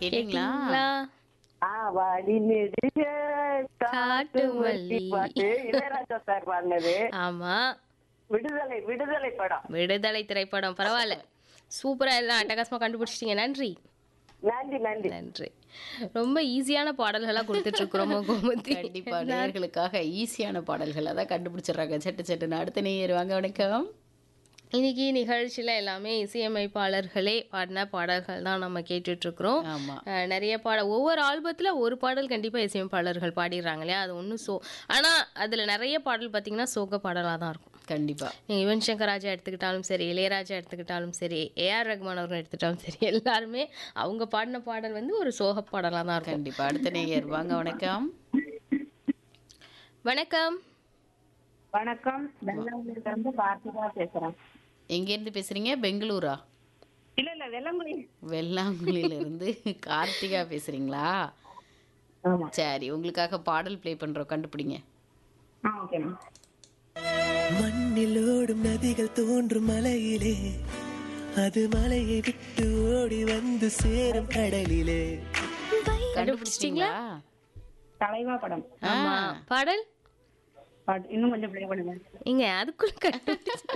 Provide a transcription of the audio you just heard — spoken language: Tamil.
கேட்டீங்களா கேட்டீங்களா? ஆ வாடி நெடுக காட்டு காட்டு மல்லி. மல்லி பாட்டு இளையராஜா சார் பாடினது ஆமா விடுதலை விடுதலை படம் விடுதலை திரைப்படம் பரவாயில்ல சூப்பரா எல்லாம் அட்டகாசமா கண்டுபிடிச்சிட்டீங்க நன்றி நன்றி நன்றி நன்றி ரொம்ப ஈஸியான பாடல்களா கொடுத்துட்டு இருக்கிறோம் கோமதி கண்டிப்பா நேயர்களுக்காக ஈஸியான பாடல்கள் அதான் கண்டுபிடிச்சிடுறாங்க சட்டு சட்டுன்னு அடுத்த நேயர் வாங்க வணக்கம் இன்னைக்கு நிகழ்ச்சியில எல்லாமே இசையமைப்பாளர்களே பாடின பாடல்கள் தான் நம்ம கேட்டுட்டு இருக்கிறோம் ஆமா அஹ் நிறைய பாட ஒவ்வொரு ஆல்பத்தில் ஒரு பாடல் கண்டிப்பாக இசையமைப்பாளர்கள் பாடிடுறாங்க இல்லையா அது ஒன்றும் சோ ஆனால் அதில் நிறைய பாடல் பார்த்தீங்கன்னா சோக பாடலாக தான் இருக்கும் கண்டிப்பா நீங்கள் யுவன் சங்கர் ராஜா எடுத்துக்கிட்டாலும் சரி இளையராஜா எடுத்துக்கிட்டாலும் சரி ஏஆர் ரகுமான் அவர்கள் எடுத்துக்கிட்டாலும் சரி எல்லாருமே அவங்க பாடின பாடல் வந்து ஒரு சோக பாடலாக தான் இருக்கும் கண்டிப்பா அடுத்த நேயர் வாங்க வணக்கம் வணக்கம் வணக்கம் வெள்ளங்குடியில இருந்து பார்த்திபா பேசுறேன் எங்க இருந்து பேசுறீங்க பெங்களூரா இல்ல இல்ல வெள்ளங்குடி வெள்ளாங்குழியில இருந்து கார்த்திகா பேசுறீங்களா ஆமா சரி உங்களுக்காக பாடல் ப்ளே பண்றோம் கண்டுபிடிங்க ஆ ஓகே மண்ணில் ஓடும் நதிகள் தோன்றும் மலையிலே அது மலையை விட்டு ஓடி வந்து சேரும் கடலிலே கண்டுபிடிச்சிட்டீங்களா தலைவா படம் ஆமா பாடல் பாட்டு இன்னும் கொஞ்சம் ப்ளே பண்ணுங்க இங்க அதுக்குள்ள கண்டுபிடிச்சு